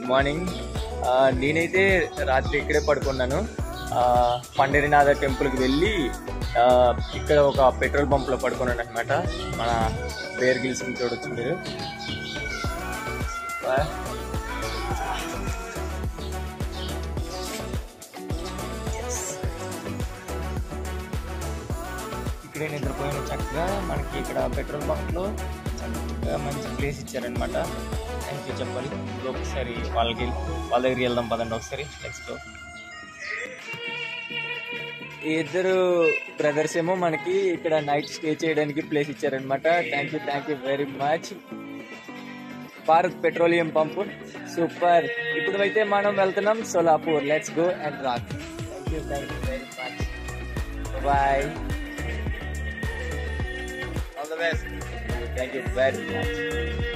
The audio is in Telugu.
గుడ్ మార్నింగ్ నేనైతే రాత్రి ఇక్కడే పడుకున్నాను ఆ, పండరినాథ టెంపుల్కి వెళ్ళి ఆ, ఇక్కడ ఒక పెట్రోల్ బంప్లో పడుకున్నాను అనమాట మన బేర్ గిల్స్ చూడొచ్చు మీరు ఆ, ఇక్కడే నిద్రపోయిన చక్కగా మనకి ఇక్కడ పెట్రోల్ బంక్లో చక్కగా మంచి ప్లేస్ ఇచ్చారనమాట థ్యాంక్ యూ చెప్పాలి ఇప్పుడు ఒకసారి వాళ్ళకి వాళ్ళ దగ్గరికి వెళ్దాం పదండి ఒకసారి నెక్స్ట్ ఈ ఇద్దరు బ్రదర్స్ ఏమో మనకి ఇక్కడ నైట్ స్టే చేయడానికి ప్లేస్ ఇచ్చారనమాట thank you thank you very much Bharat petroleum pump super ఇప్పుడు అయితే మనం వెళ్తున్నాం Solapur let's go and rock thank you thank you very much bye all the best thank you very much